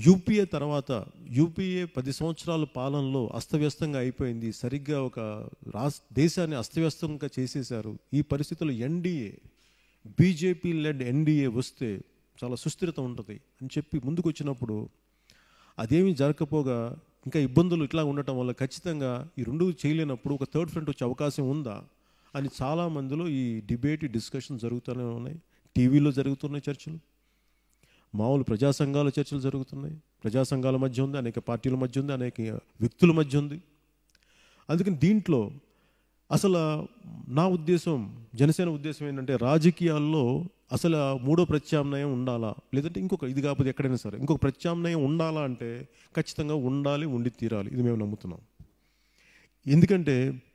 UPA తర్వాత UPA పది సంవత్సరాల పాలనలో అస్తవ్యస్తంగా అయిపోయింది సరిగ్గా ఒక రాస్ దేశాన్ని అస్తవ్యస్తంగా చేసేశారు ఈ పరిస్థితుల్లో ఎన్డీఏ బీజేపీ లెడ్ ఎన్డీఏ వస్తే చాలా సుస్థిరత ఉంటుంది అని చెప్పి ముందుకు వచ్చినప్పుడు అదేమీ జరగకపోగా ఇంకా ఇబ్బందులు ఇట్లా ఉండటం వల్ల ఖచ్చితంగా ఈ రెండు చేయలేనప్పుడు ఒక థర్డ్ ఫ్రంట్ వచ్చే అవకాశం ఉందా అని చాలా మందిలో ఈ డిబేట్ ఈ డిస్కషన్ జరుగుతూనే ఉన్నాయి టీవీలో జరుగుతున్నాయి చర్చలు మామూలు ప్రజా సంఘాల చర్చలు జరుగుతున్నాయి ప్రజా సంఘాల మధ్య ఉంది అనేక పార్టీల మధ్య ఉంది అనేక వ్యక్తుల మధ్య ఉంది అందుకని దీంట్లో అసలు నా ఉద్దేశం జనసేన ఉద్దేశం ఏంటంటే రాజకీయాల్లో అసలు ఆ మూడో ప్రత్యామ్నాయం ఉండాలా లేదంటే ఇంకొక ఇది కాకపోతే ఎక్కడైనా సరే ఇంకొక ప్రత్యామ్నాయం ఉండాలా అంటే ఖచ్చితంగా ఉండాలి ఉండి తీరాలి ఇది మేము నమ్ముతున్నాం ఎందుకంటే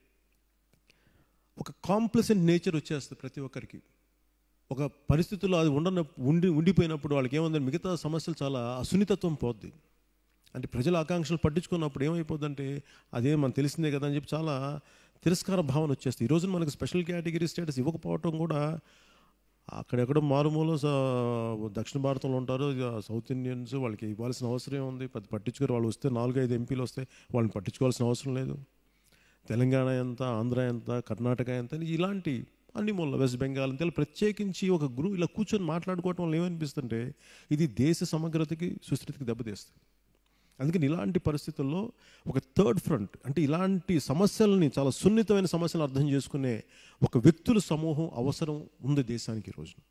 ఒక కాంప్లసెంట్ నేచర్ వచ్చేస్తుంది ప్రతి ఒక్కరికి ఒక పరిస్థితుల్లో అది ఉండన ఉండి ఉండిపోయినప్పుడు వాళ్ళకి ఏముందంటే మిగతా సమస్యలు చాలా అసున్నితత్వం పోద్ది అంటే ప్రజల ఆకాంక్షలు పట్టించుకున్నప్పుడు ఏమైపోద్దంటే అదే మనకు తెలిసిందే కదా అని చెప్పి చాలా తిరస్కార భావన వచ్చేస్తుంది ఈ రోజున మనకు స్పెషల్ కేటగిరీ స్టేటస్ ఇవ్వకపోవటం కూడా అక్కడెక్కడో మారుమూల స- దక్షిణ భారతంలో ఉంటారు ఇక సౌత్ ఇండియన్స్ వాళ్ళకి ఇవ్వాల్సిన అవసరం ఉంది పెద్ద పట్టించుకోరు వాళ్ళు వస్తే నాలుగైదు ఎంపీలు వస్తే వాళ్ళని పట్టించుకోవాల్సిన అవసరం లేదు తెలంగాణ ఎంత ఆంధ్ర ఎంత కర్ణాటక ఎంత అని ఇలాంటి అన్ని మూల వెస్ట్ బెంగాల్ అంతే ఇలా ప్రత్యేకించి ఒక గ్రూ ఇలా కూర్చొని మాట్లాడుకోవటం వల్ల ఏమనిపిస్తుంటే ఇది దేశ సమగ్రతకి సుస్థితికి దెబ్బతీస్తుంది అందుకని ఇలాంటి పరిస్థితుల్లో ఒక థర్డ్ ఫ్రంట్ అంటే ఇలాంటి సమస్యలని చాలా సున్నితమైన సమస్యలను అర్థం చేసుకునే ఒక వ్యక్తుల సమూహం అవసరం ఉంది దేశానికి ఈ రోజున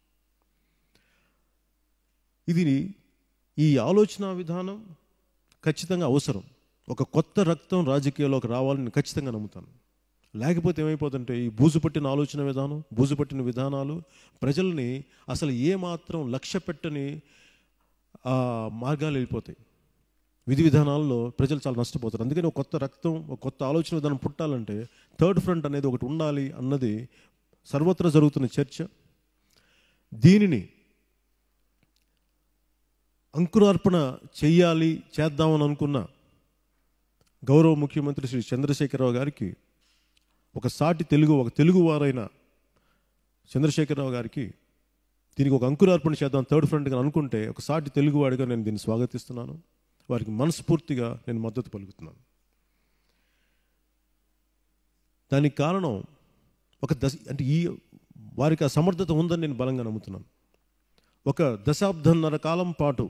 ఇది ఈ ఆలోచన విధానం ఖచ్చితంగా అవసరం ఒక కొత్త రక్తం రాజకీయాల్లోకి రావాలని ఖచ్చితంగా నమ్ముతాను లేకపోతే ఏమైపోతుంటే ఈ బూజు పట్టిన ఆలోచన విధానం బూజు పట్టిన విధానాలు ప్రజల్ని అసలు ఏమాత్రం లక్ష్య పెట్టని ఆ, మార్గాలు వెళ్ళిపోతాయి విధి విధానాల్లో ప్రజలు చాలా నష్టపోతారు అందుకని ఒక కొత్త రక్తం ఒక కొత్త ఆలోచన విధానం పుట్టాలంటే థర్డ్ ఫ్రంట్ అనేది ఒకటి ఉండాలి అన్నది సర్వత్రా జరుగుతున్న చర్చ దీనిని అంకురార్పణ చెయ్యాలి చేద్దామని అనుకున్న గౌరవ ముఖ్యమంత్రి శ్రీ చంద్రశేఖరరావు గారికి ఒక సాటి తెలుగు ఒక తెలుగు వారైన చంద్రశేఖరరావు గారికి దీనికి ఒక అంకురార్పణ చేద్దాం థర్డ్ ఫ్రంట్గా అనుకుంటే ఒక సాటి తెలుగువాడిగా నేను దీన్ని స్వాగతిస్తున్నాను వారికి మనస్ఫూర్తిగా నేను మద్దతు పలుకుతున్నాను దానికి కారణం ఒక దశ అంటే ఈ వారికి ఆ సమర్థత ఉందని నేను బలంగా నమ్ముతున్నాను ఒక దశాబ్దన్నర కాలం పాటు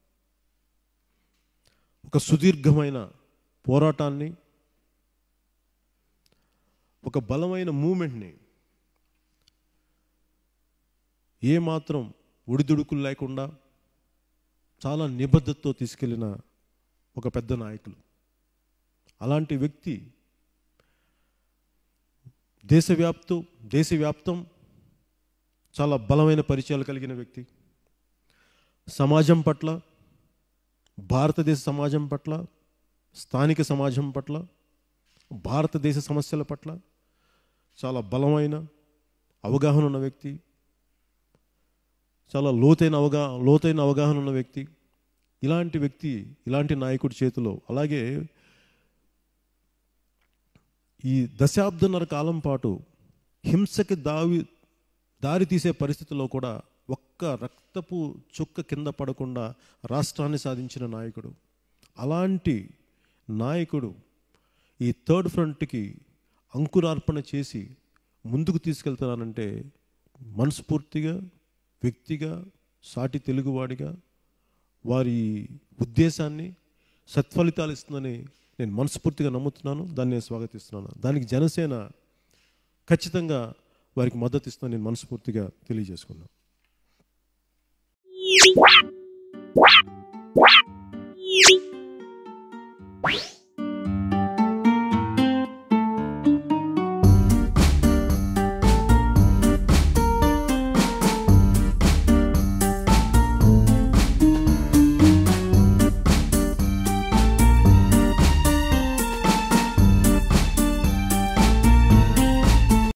ఒక సుదీర్ఘమైన పోరాటాన్ని ఒక బలమైన మూమెంట్ని ఏమాత్రం ఒడిదుడుకులు లేకుండా చాలా నిబద్ధతతో తీసుకెళ్లిన ఒక పెద్ద నాయకులు అలాంటి వ్యక్తి దేశవ్యాప్తం దేశవ్యాప్తం చాలా బలమైన పరిచయాలు కలిగిన వ్యక్తి సమాజం పట్ల భారతదేశ సమాజం పట్ల స్థానిక సమాజం పట్ల భారతదేశ సమస్యల పట్ల చాలా బలమైన అవగాహన ఉన్న వ్యక్తి చాలా లోతైన అవగా లోతైన అవగాహన ఉన్న వ్యక్తి ఇలాంటి వ్యక్తి ఇలాంటి నాయకుడి చేతిలో అలాగే ఈ దశాబ్దన్నర కాలం పాటు హింసకి దావి దారి తీసే పరిస్థితుల్లో కూడా ఒక్క రక్తపు చుక్క కింద పడకుండా రాష్ట్రాన్ని సాధించిన నాయకుడు అలాంటి నాయకుడు ఈ థర్డ్ ఫ్రంట్కి అంకురార్పణ చేసి ముందుకు తీసుకెళ్తున్నానంటే మనస్ఫూర్తిగా వ్యక్తిగా సాటి తెలుగువాడిగా వారి ఉద్దేశాన్ని సత్ఫలితాలు ఇస్తుందని నేను మనస్ఫూర్తిగా నమ్ముతున్నాను దాన్ని నేను స్వాగతిస్తున్నాను దానికి జనసేన ఖచ్చితంగా వారికి మద్దతు ఇస్తుందని నేను మనస్ఫూర్తిగా తెలియజేసుకున్నాను